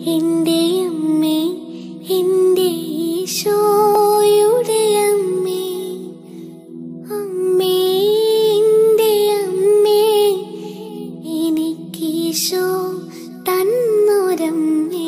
എന്റെ അമ്മേ എന്റെ ഈശോയുടെ അമ്മേ അമ്മേ എന്റെ അമ്മേ എനിക്കീശോ തന്നൊരമ്മേ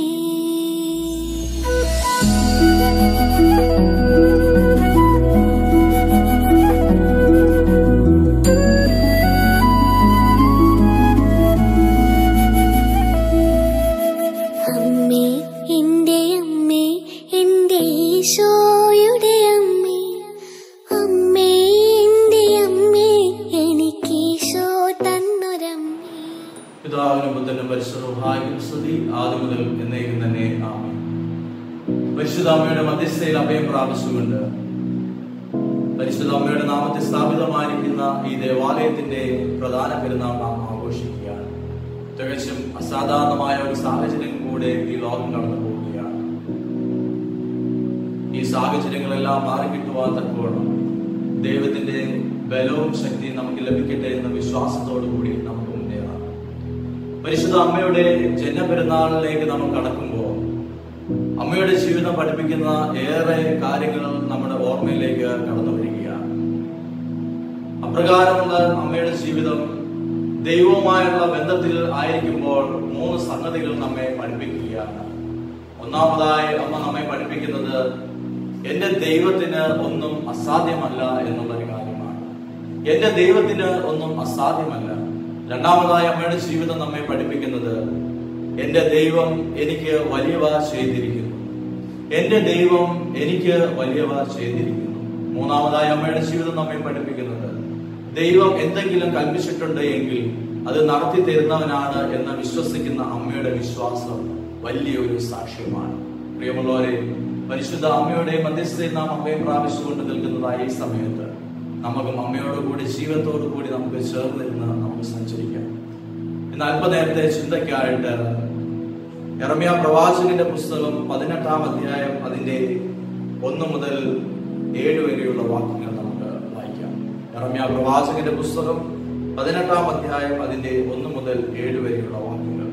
അമ്മേ എന്റെ അമ്മേ എന്റെ ഈശോയുടെ അമ്മേ അമ്മേ എന്റെ അമ്മേ എനിക്കീശോ തന്നൊരമ്മേ പിതാവിനും പുത്രനും പരിശുദ്ധഹായും സ്തുതി ആദ്യം മുതൽ എന്നേക്കും തന്നെ ആമേൻ പരിശുദ്ധ അമ്മയുടെ മധ്യസ്ഥയിൽ അഭയം പ്രാപിച്ചുകൊണ്ട് പരിശുദ്ധ അമ്മയുടെ നാമത്തിൽ സ്ഥാപിതമായിരിക്കുന്ന ഈ ദേവാലയത്തിന്റെ പ്രധാന പെരുന്നാൾ നാം ആഘോഷിക്കുകയാണ് തികച്ചും അസാധാരണമായ ഒരു സാഹചര്യം കൂടെ ഈ ലോകം കടന്നു പോവുകയാണ് ഈ സാഹചര്യങ്ങളെല്ലാം മാറിക്കിട്ടുവാൻ തക്കവണ്ണം ദൈവത്തിന്റെ ബലവും ശക്തിയും നമുക്ക് ലഭിക്കട്ടെ എന്ന വിശ്വാസത്തോടു കൂടി നമുക്ക് മുന്നേറാം പരിശുദ്ധ അമ്മയുടെ ജന്മപെരുന്നാളിലേക്ക് നമ്മൾ കടക്കുമ്പോൾ അമ്മയുടെ ജീവിതം പഠിപ്പിക്കുന്ന ഏറെ കാര്യങ്ങൾ നമ്മുടെ ഓർമ്മയിലേക്ക് കടന്നു വരികയാണ് അപ്രകാരമുള്ള അമ്മയുടെ ജീവിതം ദൈവവുമായുള്ള ബന്ധത്തിൽ ആയിരിക്കുമ്പോൾ മൂന്ന് സംഗതികൾ നമ്മെ പഠിപ്പിക്കുകയാണ് ഒന്നാമതായി അമ്മ നമ്മെ പഠിപ്പിക്കുന്നത് എന്റെ ദൈവത്തിന് ഒന്നും അസാധ്യമല്ല എന്നുള്ളൊരു കാര്യമാണ് എന്റെ ദൈവത്തിന് ഒന്നും അസാധ്യമല്ല രണ്ടാമതായി അമ്മയുടെ ജീവിതം നമ്മെ പഠിപ്പിക്കുന്നത് എന്റെ ദൈവം എനിക്ക് വലിയവ ചെയ്തിരിക്കുന്നു എന്റെ ദൈവം എനിക്ക് വലിയവ ചെയ്തിരിക്കുന്നു മൂന്നാമതായി അമ്മയുടെ ജീവിതം നമ്മെ പഠിപ്പിക്കുന്നത് ദൈവം എന്തെങ്കിലും കൽപ്പിച്ചിട്ടുണ്ട് എങ്കിൽ അത് നടത്തി തരുന്നവനാണ് എന്ന് വിശ്വസിക്കുന്ന അമ്മയുടെ വിശ്വാസം വലിയൊരു സാക്ഷ്യമാണ് പ്രിയമുള്ളവരെ പരിശുദ്ധ അമ്മയുടെ മധ്യസ്ഥയിൽ നാം അമ്മയെ പ്രാപിച്ചുകൊണ്ട് നിൽക്കുന്നതായ ഈ സമയത്ത് നമുക്കും അമ്മയോട് കൂടി ജീവിതത്തോടു കൂടി നമുക്ക് ചേർന്നിരുന്ന് നമുക്ക് സഞ്ചരിക്കാം ഇന്ന് അല്പനേരത്തെ ചിന്തയ്ക്കായിട്ട് എറമ്യ പ്രവാചകന്റെ പുസ്തകം പതിനെട്ടാം അധ്യായം അതിന്റെ ഒന്ന് മുതൽ ഏഴ് വരെയുള്ള വാക്യങ്ങൾ നമുക്ക് വായിക്കാം എറമ്യ പ്രവാചകന്റെ പുസ്തകം പതിനെട്ടാം അധ്യായം അതിന്റെ ഒന്ന് മുതൽ ഏഴ് വരെയുള്ള വാക്യങ്ങൾ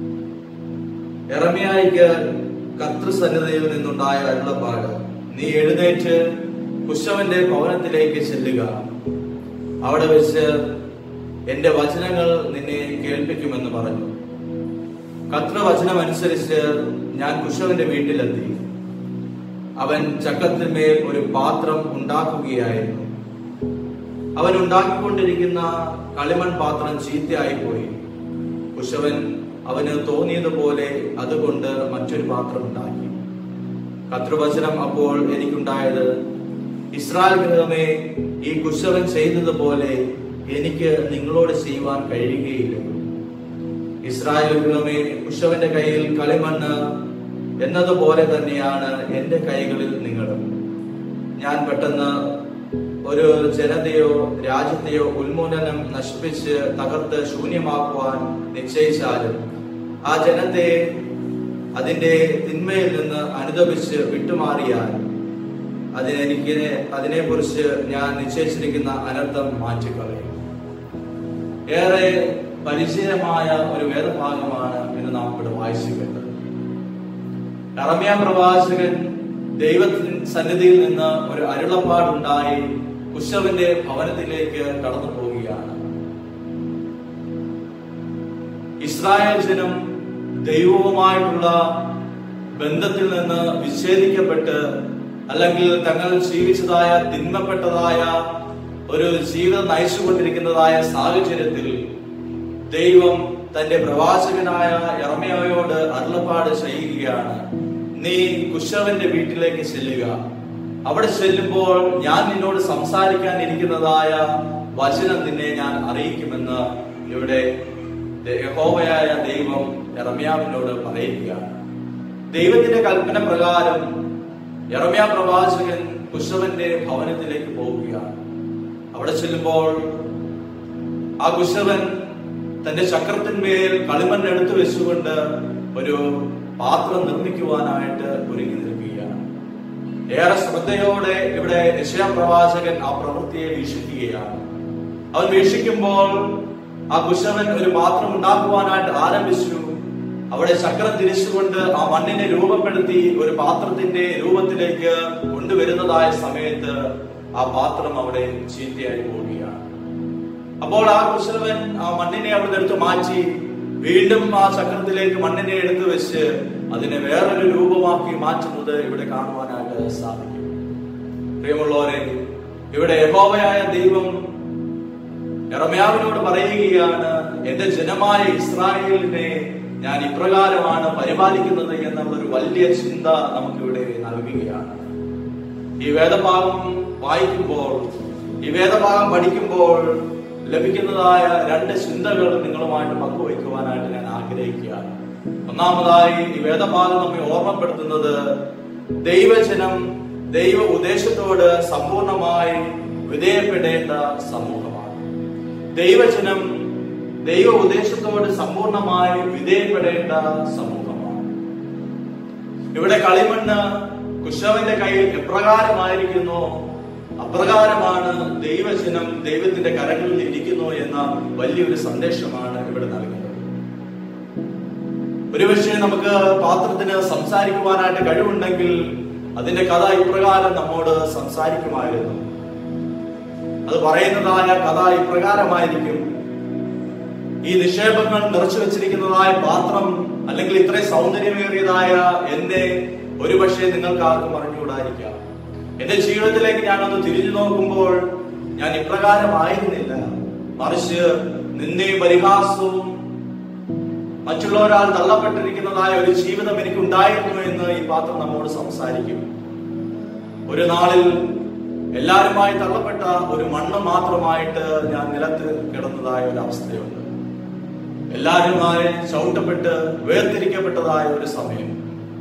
എറമ്യായിക്ക് കർത്തൃസന്നിധിയിൽ നിന്നുണ്ടായ അരുളപ്പാട് നീ എഴുന്നേറ്റ് കുശവന്റെ ഭവനത്തിലേക്ക് ചെല്ലുക അവിടെ വെച്ച് എന്റെ വചനങ്ങൾ നിന്നെ കേൾപ്പിക്കുമെന്ന് പറഞ്ഞു കത്രവചനമനുസരിച്ച് ഞാൻ കുശവന്റെ വീട്ടിലെത്തി അവൻ ചക്കത്തിന്മേൽ ഒരു പാത്രം ഉണ്ടാക്കുകയായിരുന്നു അവൻ ഉണ്ടാക്കിക്കൊണ്ടിരിക്കുന്ന കളിമൺ പാത്രം ചീത്തയായി പോയി കുശവൻ അവന് തോന്നിയതുപോലെ അതുകൊണ്ട് മറ്റൊരു പാത്രം ഉണ്ടാക്കി കത്രവചനം അപ്പോൾ എനിക്കുണ്ടായത് ഇസ്രായേൽ ഗൃഹമേ ഈ കുശവൻ ചെയ്തതുപോലെ എനിക്ക് നിങ്ങളോട് ചെയ്യുവാൻ കഴിയുകയില്ല ഇസ്രായേൽ ഗൃഹമേ കുശവന്റെ കയ്യിൽ കളിമണ്ണ് എന്നതുപോലെ തന്നെയാണ് എന്റെ കൈകളിൽ നിങ്ങളും ഞാൻ പെട്ടെന്ന് ഒരു ജനതയോ രാജ്യത്തെയോ ഉന്മൂലനം നശിപ്പിച്ച് തകർത്ത് ശൂന്യമാക്കുവാൻ നിശ്ചയിച്ചാലും ആ ജനത്തെ അതിന്റെ തിന്മയിൽ നിന്ന് അനുദപിച്ച് വിട്ടുമാറിയാൽ അതിനെനിക്ക് അതിനെക്കുറിച്ച് ഞാൻ നിശ്ചയിച്ചിരിക്കുന്ന അനർത്ഥം മാറ്റിക്കളയും ഏറെ പരിചയമായ ഒരു വേദഭാഗമാണ് ഇന്ന് നാം ഇവിടെ വായിച്ചു കേട്ടത് കറമ്യ പ്രവാചകൻ ദൈവത്തിൻ സന്നിധിയിൽ നിന്ന് ഒരു അരുളപ്പാടുണ്ടായി കുശവന്റെ ഭവനത്തിലേക്ക് കടന്നു പോവുകയാണ് ഇസ്രായേൽ ജനം ദൈവവുമായിട്ടുള്ള ബന്ധത്തിൽ നിന്ന് വിച്ഛേദിക്കപ്പെട്ട് അല്ലെങ്കിൽ തങ്ങൾ ജീവിച്ചതായ തിന്മപ്പെട്ടതായ ഒരു ജീവിതം നയിച്ചുകൊണ്ടിരിക്കുന്നതായ സാഹചര്യത്തിൽ ദൈവം തന്റെ പ്രവാചകനായ എറമയോട് അരുളപ്പാട് ചെയ്യുകയാണ് നീ കുശവന്റെ വീട്ടിലേക്ക് ചെല്ലുക അവിടെ ചെല്ലുമ്പോൾ ഞാൻ നിന്നോട് സംസാരിക്കാൻ ഇരിക്കുന്നതായ വചനം നിന്നെ ഞാൻ അറിയിക്കുമെന്ന് ഇവിടെ യഹോവയായ ദൈവം എറമ്യാവിനോട് പറയുകയാണ് ദൈവത്തിന്റെ കൽപ്പന പ്രകാരം എറമ്യ പ്രവാചകൻ കുശവന്റെ ഭവനത്തിലേക്ക് പോവുകയാണ് അവിടെ ചെല്ലുമ്പോൾ ആ കുശവൻ തന്റെ ചക്രത്തിന്മേൽ കളിമണ്ണ് എടുത്തു വെച്ചുകൊണ്ട് ഒരു പാത്രം നിർമ്മിക്കുവാനായിട്ട് ഒരുങ്ങി നിൽക്കുകയാണ് ഏറെ ശ്രദ്ധയോടെ ഇവിടെ പ്രവാചകൻ ആ പ്രവൃത്തിയെ വീക്ഷിക്കുകയാണ് അവൻ വീക്ഷിക്കുമ്പോൾ ആ കുശവൻ ഒരു പാത്രം ഉണ്ടാക്കുവാനായിട്ട് ആരംഭിച്ചു അവിടെ ചക്രം തിരിച്ചുകൊണ്ട് ആ മണ്ണിനെ രൂപപ്പെടുത്തി ഒരു പാത്രത്തിന്റെ രൂപത്തിലേക്ക് കൊണ്ടുവരുന്നതായ സമയത്ത് ആ പാത്രം അവിടെ ചീത്തയായി പോവുകയാണ് അപ്പോൾ ആ കുശലവൻ ആ മണ്ണിനെ അവിടെ എടുത്ത് മാറ്റി വീണ്ടും ആ ചക്രത്തിലേക്ക് മണ്ണിനെ എടുത്തു വെച്ച് അതിനെ വേറൊരു രൂപമാക്കി മാറ്റുന്നത് ഇവിടെ കാണുവാനായിട്ട് സാധിക്കും പ്രിയമുള്ളവരെ ഇവിടെ യഹോവയായ ദൈവം എറമ്യാവിനോട് പറയുകയാണ് എന്റെ ജനമായ ഇസ്രായേലിനെ ഞാൻ ഇപ്രകാരമാണ് പരിപാലിക്കുന്നത് എന്നുള്ളൊരു വലിയ ചിന്ത നമുക്കിവിടെ നൽകുകയാണ് ഈ വേദഭാഗം വായിക്കുമ്പോൾ ഈ വേദഭാഗം പഠിക്കുമ്പോൾ ലഭിക്കുന്നതായ രണ്ട് ചിന്തകൾ നിങ്ങളുമായിട്ട് പങ്കുവയ്ക്കുവാനായിട്ട് ഞാൻ ആഗ്രഹിക്കുകയാണ് ഒന്നാമതായി ഈ വേദഭാഗം നമ്മെ ഓർമ്മപ്പെടുത്തുന്നത് ദൈവജനം ദൈവ ഉദ്ദേശത്തോട് സമ്പൂർണമായി വിധേയപ്പെടേണ്ട സമൂഹമാണ് ദൈവജനം ദൈവ ഉദ്ദേശത്തോട് സമ്പൂർണമായി വിധേയപ്പെടേണ്ട സമൂഹമാണ് ഇവിടെ കളിമണ്ണ് കുശവന്റെ കയ്യിൽ എപ്രകാരമായിരിക്കുന്നു അപ്രകാരമാണ് ദൈവജനം ദൈവത്തിന്റെ കരങ്ങളിൽ ഇരിക്കുന്നു എന്ന വലിയൊരു സന്ദേശമാണ് ഇവിടെ നൽകുന്നത് ഒരുപക്ഷെ നമുക്ക് പാത്രത്തിന് സംസാരിക്കുവാനായിട്ട് കഴിവുണ്ടെങ്കിൽ അതിന്റെ കഥ ഇപ്രകാരം നമ്മോട് സംസാരിക്കുമായിരുന്നു അത് പറയുന്നതായ കഥ ഇപ്രകാരമായിരിക്കും ഈ നിക്ഷേപങ്ങൾ നിറച്ചു വെച്ചിരിക്കുന്നതായ പാത്രം അല്ലെങ്കിൽ ഇത്രയും സൗന്ദര്യമേറിയതായ എന്നെ ഒരുപക്ഷെ നിങ്ങൾക്ക് ആർക്കും അറിഞ്ഞുകൂടായിരിക്കാം എന്റെ ജീവിതത്തിലേക്ക് ഞാനൊന്ന് തിരിഞ്ഞു നോക്കുമ്പോൾ ഞാൻ ഇപ്രകാരമായിരുന്നില്ല മറിച്ച് നിന്നെയും പരിഹാസവും മറ്റുള്ളവരാൽ തള്ളപ്പെട്ടിരിക്കുന്നതായ ഒരു ജീവിതം എനിക്ക് ഉണ്ടായിരുന്നു എന്ന് ഈ പാത്രം നമ്മോട് സംസാരിക്കും ഒരു നാളിൽ എല്ലാവരുമായി തള്ളപ്പെട്ട ഒരു മണ്ണ് മാത്രമായിട്ട് ഞാൻ നിലത്ത് കിടന്നതായ ഒരു അവസ്ഥയുണ്ട് എല്ലാവരുമായി ചവിട്ടപ്പെട്ട് വേർതിരിക്കപ്പെട്ടതായ ഒരു സമയം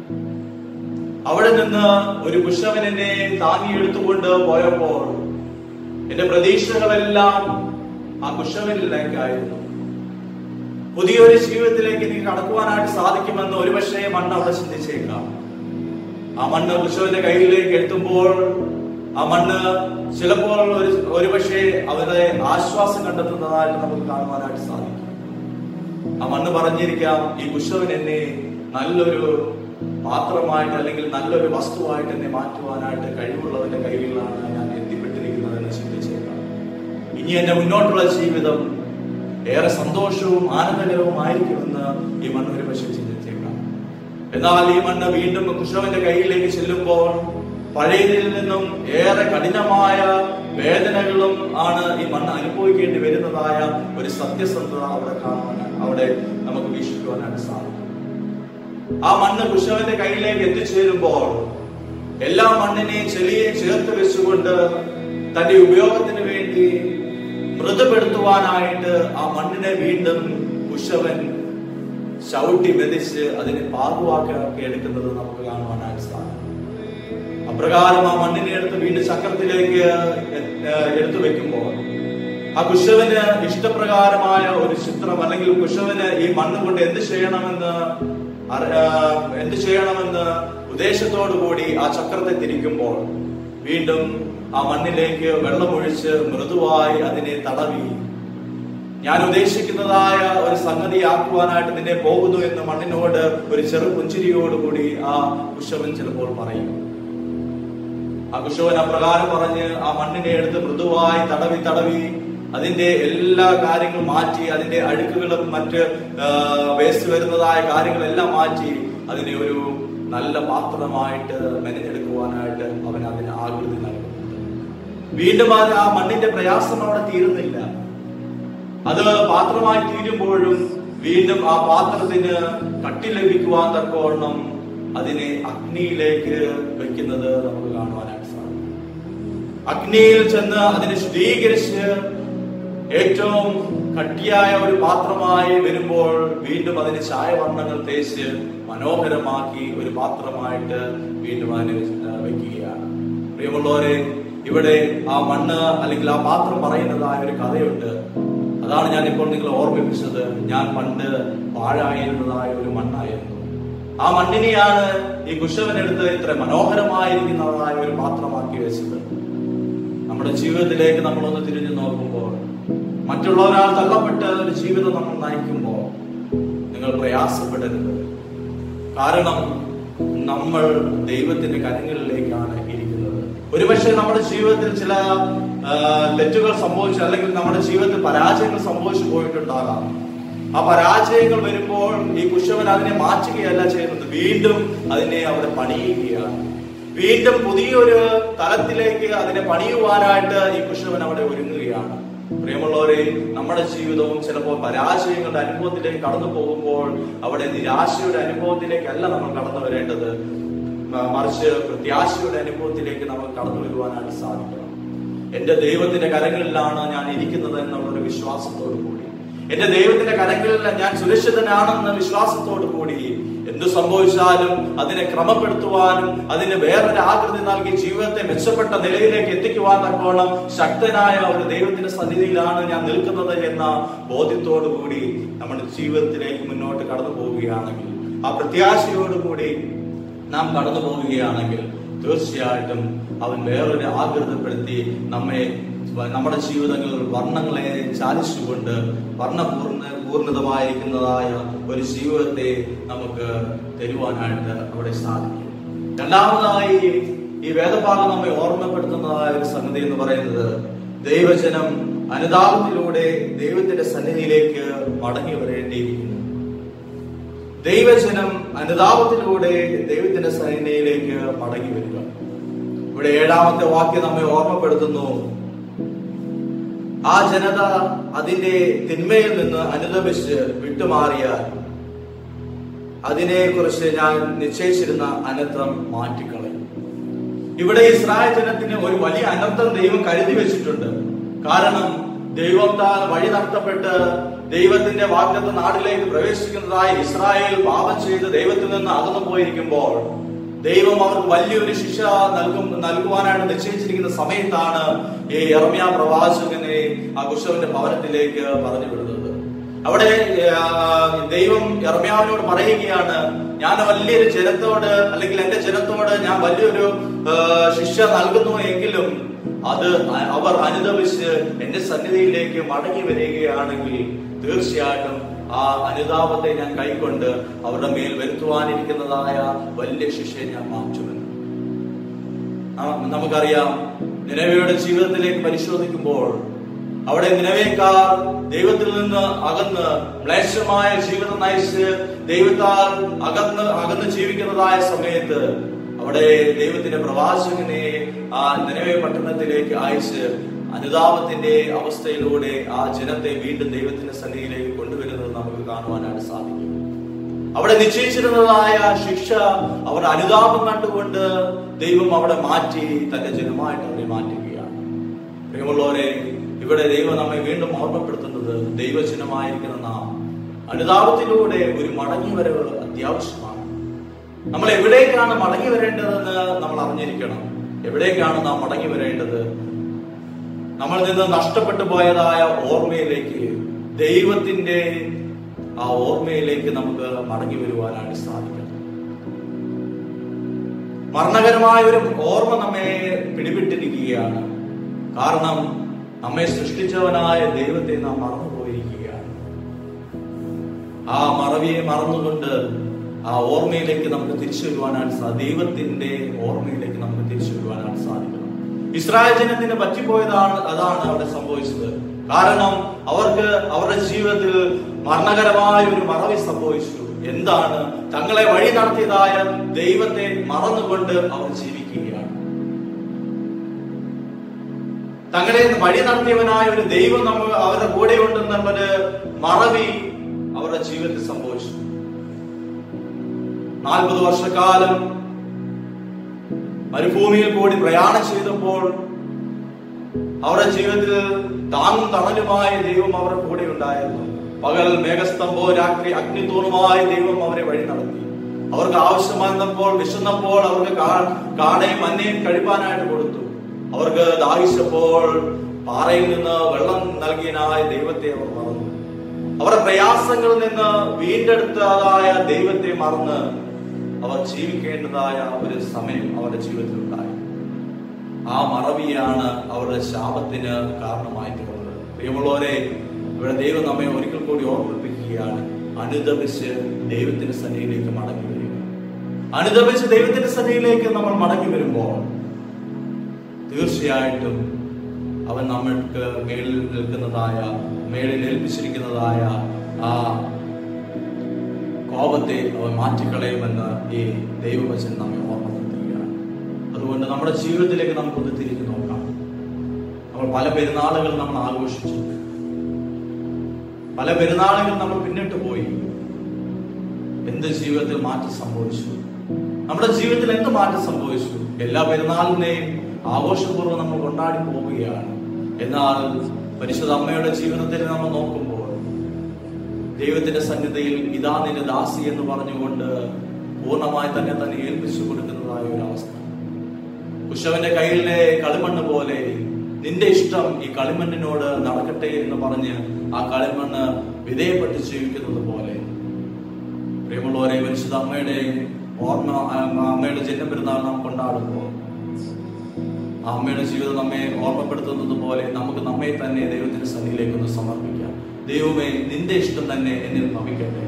അവിടെ നിന്ന് ഒരു കുശവൻ എന്നെ താങ്ങിയെടുത്തുകൊണ്ട് പോയപ്പോൾ എന്റെ പ്രതീക്ഷകളെല്ലാം ആ കുശവനിലേക്കായിരുന്നു പുതിയൊരു ജീവിതത്തിലേക്ക് എനിക്ക് കടക്കുവാനായിട്ട് സാധിക്കുമെന്ന് ഒരുപക്ഷെ മണ്ണ് അവിടെ ചിന്തിച്ചേക്കാം ആ മണ്ണ് കുശവന്റെ കയ്യിലേക്ക് എത്തുമ്പോൾ ആ മണ്ണ് ചിലപ്പോൾ ഒരു ഒരുപക്ഷെ അവരുടെ ആശ്വാസം കണ്ടെത്തുന്നതായിട്ട് നമുക്ക് കാണുവാനായിട്ട് സാധിക്കും ആ മണ്ണ് പറഞ്ഞിരിക്കാം ഈ കുശവൻ എന്നെ നല്ലൊരു പാത്രമായിട്ട് അല്ലെങ്കിൽ നല്ലൊരു വസ്തുവായിട്ട് എന്നെ മാറ്റുവാനായിട്ട് കഴിവുള്ളവന്റെ കയ്യിലാണ് ഞാൻ എത്തിപ്പെട്ടിരിക്കുന്നതെന്ന് ചിന്തിച്ചേക്കാം ഇനി എന്റെ മുന്നോട്ടുള്ള ജീവിതം ഏറെ സന്തോഷവും ആനന്ദകരവും ആയിരിക്കുമെന്ന് ഈ മണ്ണ് ഒരു പക്ഷേ ചിന്തിച്ചേക്കാം എന്നാൽ ഈ മണ്ണ് വീണ്ടും കുശവന്റെ കയ്യിലേക്ക് ചെല്ലുമ്പോൾ പഴയതിൽ നിന്നും ഏറെ കഠിനമായ വേദനകളും ആണ് ഈ മണ്ണ് അനുഭവിക്കേണ്ടി വരുന്നതായ ഒരു സത്യസന്ധത അവിടെ കാണുവാൻ അവിടെ നമുക്ക് വീക്ഷിക്കുവാനായിട്ട് സാധിക്കും ആ മണ്ണ് കുശവന്റെ കയ്യിലേക്ക് എത്തിച്ചേരുമ്പോൾ എല്ലാ മണ്ണിനെയും ചെളിയെ ചേർത്ത് വെച്ചുകൊണ്ട് തന്റെ ഉപയോഗത്തിന് വേണ്ടി മൃദുപ്പെടുത്തുവാനായിട്ട് ആ മണ്ണിനെ വീണ്ടും കുശവൻ ചവിട്ടി മെതിച്ച് അതിനെ പാകുവാക്കി എടുക്കുന്നത് നമുക്ക് കാണുവാനായിട്ട് സാധിക്കും അപ്രകാരം ആ മണ്ണിനെ എടുത്ത് വീണ്ടും ചക്രത്തിലേക്ക് എ- എടുത്തു വെക്കുമ്പോൾ ആ കുശവന് ഇഷ്ടപ്രകാരമായ ഒരു ചിത്രം അല്ലെങ്കിൽ കുശവന് ഈ മണ്ണ് കൊണ്ട് എന്ത് ചെയ്യണമെന്ന് അറി- ആ, എന്ത് ചെയ്യണമെന്ന് ഉദ്ദേശത്തോടു കൂടി ആ ചക്രത്തെ തിരിക്കുമ്പോൾ വീണ്ടും ആ മണ്ണിലേക്ക് വെള്ളമൊഴിച്ച് മൃദുവായി അതിനെ തടവി ഞാൻ ഉദ്ദേശിക്കുന്നതായ ഒരു സംഗതി ആക്കുവാനായിട്ട് നിന്നെ പോകുന്നു എന്ന് മണ്ണിനോട് ഒരു ചെറു പുഞ്ചിരിയോടുകൂടി ആ കുശവൻ ചിലപ്പോൾ പറയും ആ കുശവൻ അപ്രകാരം പറഞ്ഞ് ആ മണ്ണിനെ എടുത്ത് മൃദുവായി തടവി തടവി അതിന്റെ എല്ലാ കാര്യങ്ങളും മാറ്റി അതിന്റെ അഴുക്കുകളും മറ്റ് വേസ്റ്റ് വരുന്നതായ കാര്യങ്ങളെല്ലാം മാറ്റി അതിനെ ഒരു നല്ല പാത്രമായിട്ട് മെനഞ്ഞെടുക്കുവാനായിട്ട് അവൻ അതിന് ആകൃതി നൽകുന്നുണ്ട് വീണ്ടും അത് ആ മണ്ണിന്റെ പ്രയാസം അവിടെ തീരുന്നില്ല അത് പാത്രമായി തീരുമ്പോഴും വീണ്ടും ആ പാത്രത്തിന് കട്ടി ലഭിക്കുവാൻ തക്കവണ്ണം അതിനെ അഗ്നിയിലേക്ക് വെക്കുന്നത് നമുക്ക് കാണുവാനായിട്ട് സാധിക്കും അഗ്നിയിൽ ചെന്ന് അതിനെ ശുദ്ധീകരിച്ച് ഏറ്റവും കട്ടിയായ ഒരു പാത്രമായി വരുമ്പോൾ വീണ്ടും അതിന് ചായവർണ്ണങ്ങൾ തേച്ച് മനോഹരമാക്കി ഒരു പാത്രമായിട്ട് വീണ്ടും അതിനെ വെച്ച്- വെക്കുകയാണ് പ്രിയമുള്ളവരെ ഇവിടെ ആ മണ്ണ് അല്ലെങ്കിൽ ആ പാത്രം പറയുന്നതായ ഒരു കഥയുണ്ട് അതാണ് ഞാൻ ഇപ്പോൾ നിങ്ങളെ ഓർമ്മിപ്പിച്ചത് ഞാൻ പണ്ട് പാഴായിരുന്നതായ ഒരു മണ്ണായിരുന്നു ആ മണ്ണിനെയാണ് ഈ കുശവനെടുത്ത് ഇത്ര മനോഹരമായിരിക്കുന്നതായ ഒരു പാത്രമാക്കി വെച്ചത് നമ്മുടെ ജീവിതത്തിലേക്ക് നമ്മളൊന്ന് തിരിഞ്ഞു നോക്കുമ്പോൾ മറ്റുള്ളവരാൽ തള്ളപ്പെട്ട ഒരു ജീവിതം നമ്മൾ നയിക്കുമ്പോൾ നിങ്ങൾ നിങ്ങൾ പ്രയാസപ്പെടരുത് കാരണം നമ്മൾ ദൈവത്തിന്റെ കരങ്ങളിലേക്കാണ് ഇരിക്കുന്നത് ഒരുപക്ഷെ നമ്മുടെ ജീവിതത്തിൽ ചില ആ, തെറ്റുകൾ സംഭവിച്ചു അല്ലെങ്കിൽ നമ്മുടെ ജീവിതത്തിൽ പരാജയങ്ങൾ സംഭവിച്ചു പോയിട്ടുണ്ടാകാം ആ പരാജയങ്ങൾ വരുമ്പോൾ ഈ കുശവൻ അതിനെ മാറ്റുകയല്ല ചെയ്യുന്നത് വീണ്ടും അതിനെ അവിടെ പണിയുകയാണ് വീണ്ടും പുതിയൊരു തലത്തിലേക്ക് അതിനെ പണിയുവാനായിട്ട് ഈ കുശവൻ അവിടെ ഒരുങ്ങുകയാണ് പ്രിയമുള്ളവരെ നമ്മുടെ ജീവിതവും ചിലപ്പോൾ പരാജയങ്ങളുടെ അനുഭവത്തിലേക്ക് കടന്നു പോകുമ്പോൾ അവിടെ നിരാശയുടെ അനുഭവത്തിലേക്കല്ല നമ്മൾ കടന്നു വരേണ്ടത് മ- മറിച്ച് പ്രത്യാശയുടെ അനുഭവത്തിലേക്ക് നമുക്ക് കടന്നു വരുവാനായിട്ട് സാധിക്കണം എന്റെ ദൈവത്തിന്റെ കരങ്ങളിലാണ് ഞാൻ ഇരിക്കുന്നത് എന്നുള്ളൊരു വിശ്വാസത്തോടു കൂടി എന്റെ ദൈവത്തിന്റെ കരങ്ങളിൽ ഞാൻ സുരക്ഷിതനാണെന്ന വിശ്വാസത്തോടു കൂടി എന്തു സംഭവിച്ചാലും അതിനെ ക്രമപ്പെടുത്തുവാനും അതിന് വേറൊരു ആകൃതി നൽകി ജീവിതത്തെ മെച്ചപ്പെട്ട നിലയിലേക്ക് എത്തിക്കുവാൻ തക്കോണം ശക്തനായ ഒരു ദൈവത്തിന്റെ സന്നിധിയിലാണ് ഞാൻ നിൽക്കുന്നത് എന്ന ബോധ്യത്തോടു കൂടി നമ്മുടെ ജീവിതത്തിലേക്ക് മുന്നോട്ട് കടന്നു പോവുകയാണെങ്കിൽ ആ പ്രത്യാശയോടുകൂടി നാം കടന്നു പോവുകയാണെങ്കിൽ തീർച്ചയായിട്ടും അവൻ വേറൊരു ആകൃതപ്പെടുത്തി നമ്മെ നമ്മുടെ ജീവിതങ്ങളിൽ വർണ്ണങ്ങളെ ചാലിച്ചുകൊണ്ട് വർണ്ണപൂർണ്ണ പൂർണ്ണിതമായിരിക്കുന്നതായ ഒരു ജീവിതത്തെ നമുക്ക് തരുവാനായിട്ട് അവിടെ സാധിക്കും രണ്ടാമതായി ഈ വേദഭാഗം നമ്മെ ഓർമ്മപ്പെടുത്തുന്നതായ ഒരു സംഗതി എന്ന് പറയുന്നത് ദൈവജനം അനുതാപത്തിലൂടെ ദൈവത്തിന്റെ സന്നിധിയിലേക്ക് മടങ്ങി വരേണ്ടിയിരിക്കുന്നു ദൈവജനം അനുതാപത്തിലൂടെ ദൈവത്തിന്റെ സന്നിധിയിലേക്ക് മടങ്ങി വരിക ഇവിടെ ഏഴാമത്തെ വാക്യം നമ്മെ ഓർമ്മപ്പെടുത്തുന്നു ആ ജനത അതിന്റെ തിന്മയിൽ നിന്ന് അനുദപിച്ച് വിട്ടുമാറിയാൽ അതിനെ കുറിച്ച് ഞാൻ നിശ്ചയിച്ചിരുന്ന അനർത്ഥം മാറ്റിക്കളയും ഇവിടെ ഇസ്രായേൽ ജനത്തിന് ഒരു വലിയ അനർത്ഥം ദൈവം കരുതി വെച്ചിട്ടുണ്ട് കാരണം ദൈവത്താൽ വഴി നടത്തപ്പെട്ട് ദൈവത്തിന്റെ വാഗ്ദത്ത നാട്ടിലേക്ക് പ്രവേശിക്കുന്നതായ ഇസ്രായേൽ പാപം ചെയ്ത് ദൈവത്തിൽ നിന്ന് അകന്നു പോയിരിക്കുമ്പോൾ ദൈവം അവർക്ക് വലിയൊരു ശിക്ഷ നൽകും നൽകുവാനായിട്ട് നിശ്ചയിച്ചിരിക്കുന്ന സമയത്താണ് ഈ എർമ്യ പ്രവാചകനെ ആ കുശവന്റെ ഭവനത്തിലേക്ക് പറഞ്ഞു വിടുന്നത് അവിടെ ആ, ദൈവം എർമ്യാവിനോട് പറയുകയാണ് ഞാൻ വലിയൊരു ജനത്തോട് അല്ലെങ്കിൽ എന്റെ ജനത്തോട് ഞാൻ വലിയൊരു ആ, ശിക്ഷ നൽകുന്നു എങ്കിലും അത് അ- അവർ അനുദപിച്ച് എന്റെ സന്നിധിയിലേക്ക് മടങ്ങി വരികയാണെങ്കിൽ തീർച്ചയായിട്ടും ആ അനുതാപത്തെ ഞാൻ കൈക്കൊണ്ട് അവരുടെ മേൽ വരുത്തുവാനിരിക്കുന്നതായ വലിയ ശിക്ഷയെ ഞാൻ മാറ്റുമെന്ന് ആ, നമുക്കറിയാം നിലവയുടെ ജീവിതത്തിലേക്ക് പരിശോധിക്കുമ്പോൾ അവിടെ നിലവേക്കാർ ദൈവത്തിൽ നിന്ന് അകന്ന് മ്ലേച്ഛമായ ജീവിതം നയിച്ച് ദൈവത്താൽ അകന്ന് അകന്ന് ജീവിക്കുന്നതായ സമയത്ത് അവിടെ ദൈവത്തിന്റെ പ്രവാചകനെ ആ നിലവേ പട്ടണത്തിലേക്ക് അയച്ച് അനുതാപത്തിന്റെ അവസ്ഥയിലൂടെ ആ ജനത്തെ വീണ്ടും ദൈവത്തിന്റെ സന്നിധിയിലേക്ക് കൊണ്ടുവരുന്നത് നമുക്ക് കാണുവാനായിട്ട് സാധിക്കും അവിടെ നിശ്ചയിച്ചിരുന്നതായ ശിക്ഷ അവർ അനുതാപം കണ്ടുകൊണ്ട് ദൈവം അവിടെ മാറ്റി തന്റെ ജനമായിട്ട് അവരെ മാറ്റുകയാണ് പ്രിയമുള്ളവരെ ഇവിടെ ദൈവം നമ്മെ വീണ്ടും ഓർമ്മപ്പെടുത്തുന്നത് ദൈവജനമായിരിക്കുന്ന നാം അനുതാപത്തിലൂടെ ഒരു മടങ്ങി വരവ് അത്യാവശ്യമാണ് നമ്മൾ എവിടേക്കാണ് മടങ്ങി വരേണ്ടതെന്ന് നമ്മൾ അറിഞ്ഞിരിക്കണം എവിടേക്കാണ് നാം മടങ്ങി വരേണ്ടത് നമ്മൾ നിന്ന് നഷ്ടപ്പെട്ടു പോയതായ ഓർമ്മയിലേക്ക് ദൈവത്തിന്റെ ആ ഓർമ്മയിലേക്ക് നമുക്ക് മടങ്ങി വരുവാനായിട്ട് സാധിക്കണം മരണകരമായ ഒരു ഓർമ്മ നമ്മെ പിടിപെട്ടിരിക്കുകയാണ് കാരണം നമ്മെ സൃഷ്ടിച്ചവനായ ദൈവത്തെ നാം മറന്നുപോയിരിക്കുകയാണ് ആ മറവിയെ മറന്നുകൊണ്ട് ആ ഓർമ്മയിലേക്ക് നമുക്ക് തിരിച്ചു വരുവാനാണ് സാ ദൈവത്തിന്റെ ഓർമ്മയിലേക്ക് നമുക്ക് തിരിച്ചു വരുവാനാണ് സാധിക്കണം ഇസ്രായേൽ ജനത്തിന് പറ്റിപ്പോയതാണ് അതാണ് അവിടെ സംഭവിച്ചത് കാരണം അവർക്ക് അവരുടെ ജീവിതത്തിൽ മരണകരമായ ഒരു മറവി സംഭവിച്ചു എന്താണ് തങ്ങളെ വഴി നടത്തിയതായ ദൈവത്തെ മറന്നുകൊണ്ട് അവർ ജീവിക്കുകയാണ് തങ്ങളെ വഴി നടത്തിയവനായ ഒരു ദൈവം നമ്മൾ അവരുടെ കൂടെ ഉണ്ടെന്നുള്ളൊരു മറവി അവരുടെ ജീവിതത്തിൽ സംഭവിച്ചു നാൽപ്പത് വർഷക്കാലം മരുഭൂമിയിൽ കൂടി പ്രയാണം ചെയ്തപ്പോൾ അവരുടെ ജീവിതത്തിൽ താങ്ങും തണലുമായ ദൈവം അവരുടെ കൂടെ ഉണ്ടായിരുന്നു പകൽ മേഘസ്തംഭോ രാത്രി അഗ്നിതൂണുമായ ദൈവം അവരെ വഴി നടത്തി അവർക്ക് ആവശ്യമായിരുന്നപ്പോൾ വിശന്നപ്പോൾ അവർക്ക് കാ- കാടയും മഞ്ഞയും കഴിപ്പാനായിട്ട് കൊടുത്തു അവർക്ക് ദാഹിച്ചപ്പോൾ പാറയിൽ നിന്ന് വെള്ളം നൽകിയനായ ദൈവത്തെ അവർ മറന്നു അവരുടെ പ്രയാസങ്ങളിൽ നിന്ന് വീണ്ടെടുത്തതായ ദൈവത്തെ മറന്ന് അവർ ജീവിക്കേണ്ടതായ ഒരു സമയം അവരുടെ ജീവിതത്തിൽ ഉണ്ടായി ആ മറവിയാണ് അവരുടെ ശാപത്തിന് കാരണമായി തീർന്നത് പ്രിയമുള്ളവരെ ഇവിടെ ദൈവം നമ്മെ ഒരിക്കൽ കൂടി ഓർമ്മിപ്പിക്കുകയാണ് അനുദപിച്ച് ദൈവത്തിന്റെ സന്നിധിയിലേക്ക് മടങ്ങി വരിക അനുദപിച്ച് ദൈവത്തിന്റെ സന്നിധിയിലേക്ക് നമ്മൾ മടങ്ങി വരുമ്പോൾ തീർച്ചയായിട്ടും അവൻ നമ്മൾക്ക് മേളിൽ നിൽക്കുന്നതായ മേളിൽ ഏൽപ്പിച്ചിരിക്കുന്നതായ ആ കോപത്തെ അവൻ മാറ്റിക്കളയുമെന്ന് ഈ ദൈവവചനം നമ്മെ ഓർമ്മപ്പെടുത്തുകയാണ് അതുകൊണ്ട് നമ്മുടെ ജീവിതത്തിലേക്ക് നമുക്കൊന്ന് തിരിഞ്ഞു നോക്കാം നമ്മൾ പല പെരുന്നാളുകൾ നമ്മൾ ആഘോഷിച്ചു പല പെരുന്നാളുകൾ നമ്മൾ പിന്നിട്ട് പോയി എന്ത് ജീവിതത്തിൽ മാറ്റം സംഭവിച്ചു നമ്മുടെ ജീവിതത്തിൽ എന്ത് മാറ്റം സംഭവിച്ചു എല്ലാ പെരുന്നാളിനെയും ആഘോഷപൂർവ്വം നമ്മൾ കൊണ്ടാടി പോവുകയാണ് എന്നാൽ പരിശുദ്ധ അമ്മയുടെ ജീവിതത്തിൽ നമ്മൾ നോക്കുമ്പോൾ ദൈവത്തിന്റെ സന്നിധിയിൽ ഇതാ നിന്റെ ദാസി എന്ന് പറഞ്ഞുകൊണ്ട് പൂർണ്ണമായി തന്നെ തന്നെ ഏൽപ്പിച്ചു കൊടുക്കുന്നതായ ഒരു അവസ്ഥ കുശവന്റെ കയ്യിലെ കളിമണ്ണ് പോലെ നിന്റെ ഇഷ്ടം ഈ കളിമണ്ണിനോട് നടക്കട്ടെ എന്ന് പറഞ്ഞ് ആ കളിമണ്ണ് വിധേയപ്പെട്ട് ജീവിക്കുന്നത് പോലെ പ്രിയമുള്ളവരെ പരിശുദ്ധ അമ്മയുടെ ഓർമ്മ ആ അമ്മയുടെ ജന്മപെരുന്നാൾ നാം കൊണ്ടാടുമ്പോൾ ആ അമ്മയുടെ ജീവിതം നമ്മെ ഓർമ്മപ്പെടുത്തുന്നത് പോലെ നമുക്ക് നമ്മെ തന്നെ ദൈവത്തിന്റെ സന്നിധിയിലേക്ക് ഒന്ന് സമർപ്പിക്കാം ദൈവമേ നിന്റെ ഇഷ്ടം തന്നെ എന്നിൽ ഭവിക്കട്ടെ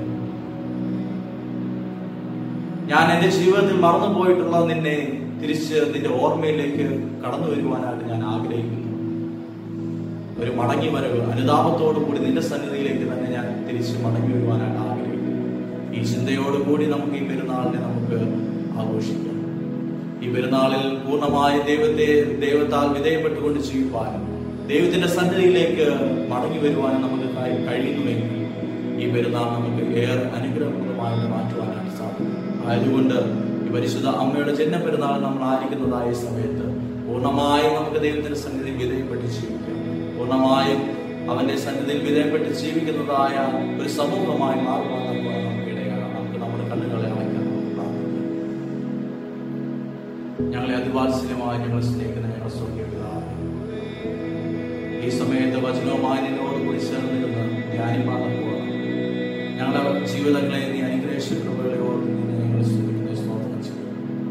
ഞാൻ എന്റെ ജീവിതത്തിൽ മറന്നു പോയിട്ടുള്ള നിന്നെ തിരിച്ച് നിന്റെ ഓർമ്മയിലേക്ക് കടന്നു വരുവാനായിട്ട് ഞാൻ ആഗ്രഹിക്കുന്നു ഒരു മടങ്ങി വരവ് അനുതാപത്തോടു കൂടി നിന്റെ സന്നിധിയിലേക്ക് തന്നെ ഞാൻ തിരിച്ച് മടങ്ങി വരുവാനായിട്ട് ആഗ്രഹിക്കുന്നു ഈ ചിന്തയോടുകൂടി നമുക്ക് ഈ പെരുന്നാളിനെ നമുക്ക് ആഘോഷിക്കാം ഈ പെരുന്നാളിൽ പൂർണ്ണമായ ദൈവത്തെ ദൈവത്താൽ വിധേയപ്പെട്ടുകൊണ്ട് ജീവിപ്പാനും ദൈവത്തിന്റെ സന്നിധിയിലേക്ക് മടങ്ങി വരുവാനും നമുക്ക് കഴി- കഴിയുന്നുവെങ്കിൽ ഈ പെരുന്നാൾ നമുക്ക് ഏറെ അനുഗ്രഹപ്രദമായിട്ട് മാറ്റുവാനായിട്ട് സാധിക്കും ആയതുകൊണ്ട് ഈ പരിശുദ്ധ അമ്മയുടെ ജന്മ പെരുന്നാൾ നമ്മൾ ആയിരിക്കുന്നതായ സമയത്ത് പൂർണ്ണമായും നമുക്ക് ദൈവത്തിന്റെ സന്നിധിയിൽ വിധേയപ്പെട്ട് ജീവിക്കാം പൂർണ്ണമായും അവന്റെ സന്നിധിയിൽ വിധേയപ്പെട്ട് ജീവിക്കുന്നതായ ഒരു സമൂഹമായി മാറുവാൻ നമുക്ക് നമുക്ക് ഇടയാണ് നമുക്ക് നമ്മുടെ കണ്ണുകളെ അടയ്ക്കാൻ നമുക്ക് പ്രാർത്ഥിക്കാം ഞങ്ങളെ അതിവാത്സല്യമായി ഞങ്ങൾ സ്നേഹിക്കുന്ന ഞങ്ങൾ സ്വർഗീയ പിതാവേ, ഈ സമയത്ത് വചനവുമായി നിന്നോട് കൂടി ചേർന്ന് നിന്ന് ധ്യാനിപ്പാൻ പോകണം ഞങ്ങളുടെ ജീവിതങ്ങളെ നീ അനുഗ്രഹിച്ച കൃപകളെ ഓർത്ത് നിന്നെ ഞങ്ങൾ സ്തുതിക്കുന്നു സ്തോത്രം ചെയ്യുന്നു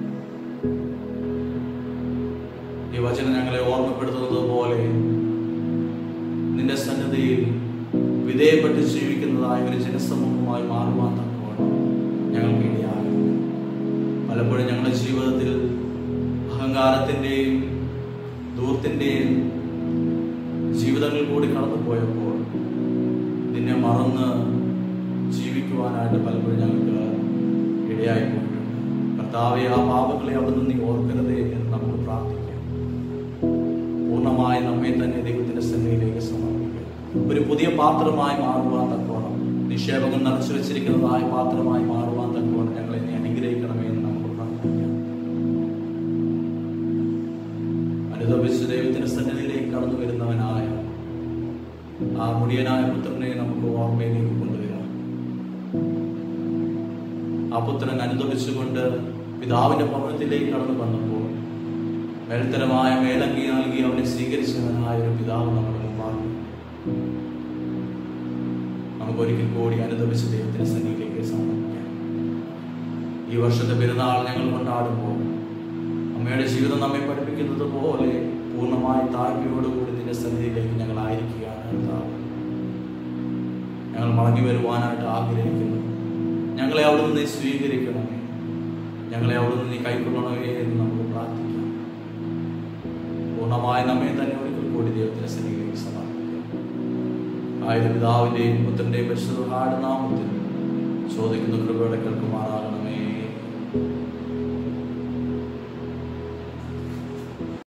ഈ വചനം ഞങ്ങളെ ഓർമ്മപ്പെടുത്തുന്നത് പോലെ നിന്റെ സന്നദ്ധയിൽ വിധേയപ്പെട്ട് ജീവിക്കുന്നതായ ഒരു ജനസമൂഹമായി മാറുവാൻ തക്കവണ്ണം ഞങ്ങൾക്ക് ഇടയാകും പലപ്പോഴും ഞങ്ങളുടെ ജീവിതത്തിൽ അഹങ്കാരത്തിൻ്റെയും ദൂർത്തിൻ്റെയും ജീവിതങ്ങളിൽ കൂടി കടന്നു പോയപ്പോൾ നിന്നെ മറന്ന് ജീവിക്കുവാനായിട്ട് പലപ്പോഴും ഞങ്ങൾക്ക് ഇടയായി പോയിട്ടുണ്ട് കർത്താവെ ആ പാപങ്ങളെ അവിടുന്ന് നീ ഓർക്കരുതേ എന്ന് നമുക്ക് പ്രാർത്ഥിക്കാം പൂർണ്ണമായി നമ്മെ തന്നെ ദൈവത്തിന്റെ സന്നിധിയിലേക്ക് സമർപ്പിക്കുക ഒരു പുതിയ പാത്രമായി മാറുവാൻ തക്കോണം നിക്ഷേപങ്ങൾ നിറച്ചു വെച്ചിരിക്കുന്നതായ പാത്രമായി മാറുവാൻ തക്കോണം ഞങ്ങളെ നീ അനുഗ്രഹിക്കണമേ എന്ന് നമുക്ക് പ്രാർത്ഥിക്കാം അനുദപിച്ച് ദൈവത്തിന്റെ സന്നിധിയിലേക്ക് കടന്നു വരുന്നവനായ ആ മുടിയനായ പുത്രനെ നമുക്ക് ഓർമ്മയിലേക്ക് കൊണ്ടുവരാം ആ പുത്രൻ അനുദപിച്ചുകൊണ്ട് പിതാവിന്റെ ഭവനത്തിലേക്ക് കടന്നു വന്നപ്പോൾ മേൽത്തരമായ മേലങ്കി നൽകി അവനെ സ്വീകരിച്ചവനായ ഒരു പിതാവ് നമ്മുടെ മുമ്പാണ് നമുക്ക് ഒരിക്കൽ കൂടി അനുദപിച്ച് ദൈവത്തിന്റെ സന്നിധിയിലേക്ക് സമർപ്പിക്കാം ഈ വർഷത്തെ പെരുന്നാൾ ഞങ്ങൾ കൊണ്ടാടുമ്പോൾ അമ്മയുടെ ജീവിതം നമ്മെ പഠിപ്പിക്കുന്നത് പോലെ പൂർണ്ണമായി താഴ്മയോടുകൂടി നിന്റെ സന്നിധിയിലേക്ക് ഞങ്ങൾ ആയിരിക്കുകയാണ് കർത്താവ്. ഞങ്ങൾ മടങ്ങി വരുവാനായിട്ട് ആഗ്രഹിക്കുന്നു ഞങ്ങളെ അവിടുന്ന് നീ സ്വീകരിക്കണമേ ഞങ്ങളെ അവിടുന്ന് നീ കൈക്കൊള്ളണമേ എന്ന് നമുക്ക് പ്രാർത്ഥിക്കാം പൂർണ്ണമായി നമ്മെ തന്നെ ഒരിക്കൽ കൂടി ദൈവത്തിന്റെ സന്നിധിയിലേക്ക് സമർപ്പിക്കാം ആയത് പിതാവിന്റെയും പുത്രന്റെയും പരിശുദ്ധ നാമത്തിൽ ചോദിക്കുന്ന കൃപയുടെ കേൾക്കുമാറാകണം